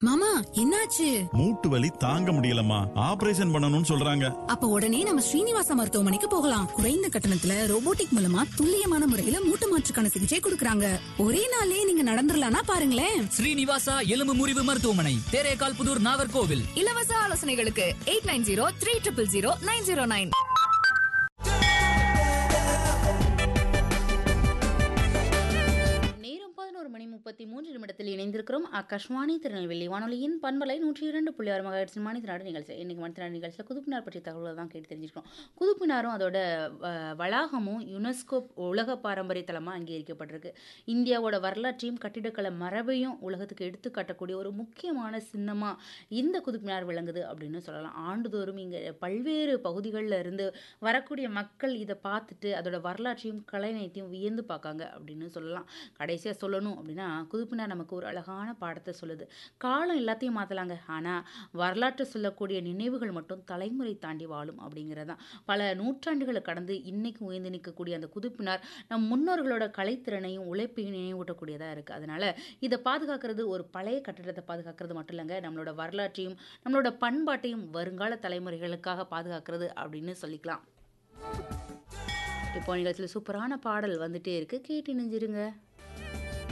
மாமா என்னாச்சு மூட்டு வலி தாங்க முடியலம்மா ஆபரேஷன் பண்ணணும்னு சொல்றாங்க அப்ப உடனே நம்ம ஸ்ரீனிவாச மருத்துவமனைக்கு போகலாம் குறைந்த கட்டணத்துல ரோபோட்டிக் மூலமா துல்லியமான முறையில மூட்டு மாற்றுக்கான சிகிச்சை கொடுக்கறாங்க ஒரே நாளே நீங்க நடந்துடலாம்னா பாருங்களேன் ஸ்ரீனிவாசா எலும்பு முறிவு மருத்துவமனை தேரேகால் புதூர் நாகர்கோவில் இலவச ஆலோசனைகளுக்கு eight nine zero three triple zero nine zero nine நேரம் பதினோரு மணி முப்பத்தி மூன்று நிமிடத்தில் இணைந்திருக்கிறோம் ஆகாஷ்வாணி திருநெல்வேலி வானொலியின் பண்பலை நூற்றி இரண்டு புள்ளி ஆறு மகாட்சி மணித்தினாடு நிகழ்ச்சி இன்னைக்கு மணித்தினாடு நிகழ்ச்சியில் குதுப்பினார் பற்றிய தகவல்கள் தான் கேட்டு தெரிஞ்சுக்கிறோம் குதுப்பினாரும் அதோட அஹ், வளாகமும் யுனெஸ்கோ உலக பாரம்பரிய தலமாக அங்கீகரிக்கப்பட்டிருக்கு இந்தியாவோட வரலாற்றையும் கட்டிடக்கலை மரபையும் உலகத்துக்கு எடுத்து காட்டக்கூடிய ஒரு முக்கியமான சின்னமாக இந்த குதுப்பினார் விளங்குது அப்படின்னு சொல்லலாம் ஆண்டுதோறும் இங்கே பல்வேறு பகுதிகளில் இருந்து வரக்கூடிய மக்கள் இதை பார்த்துட்டு அதோட வரலாற்றையும் கலைநயத்தையும் வியந்து பார்க்காங்க அப்படின்னு சொல்லலாம் கடைசியாக சொல்லணும் அப்படின்னா குதுப்பினார் நமக்கு ஒரு அழகான பாடத்தை சொல்லுது காலம் எல்லாத்தையும் மாற்றலாங்க ஆனால் வரலாற்றை சொல்லக்கூடிய நினைவுகள் மட்டும் தலைமுறை தாண்டி வாழும் அப்படிங்கிறதான் பல நூற்றாண்டுகளை கடந்து இன்னைக்கு உயர்ந்து நிற்கக்கூடிய அந்த குதுப்பினார் நம் முன்னோர்களோட கலைத்திறனையும் உழைப்பையும் நினைவூட்டக்கூடியதாக இருக்குது அதனால் இதை பாதுகாக்கிறது ஒரு பழைய கட்டிடத்தை பாதுகாக்கிறது மட்டும் இல்லைங்க நம்மளோட வரலாற்றையும் நம்மளோட பண்பாட்டையும் வருங்கால தலைமுறைகளுக்காக பாதுகாக்கிறது அப்படின்னு சொல்லிக்கலாம் இப்போ நிகழ்ச்சியில் சூப்பரான பாடல் வந்துட்டே இருக்கு கேட்டு நெஞ்சிருங்க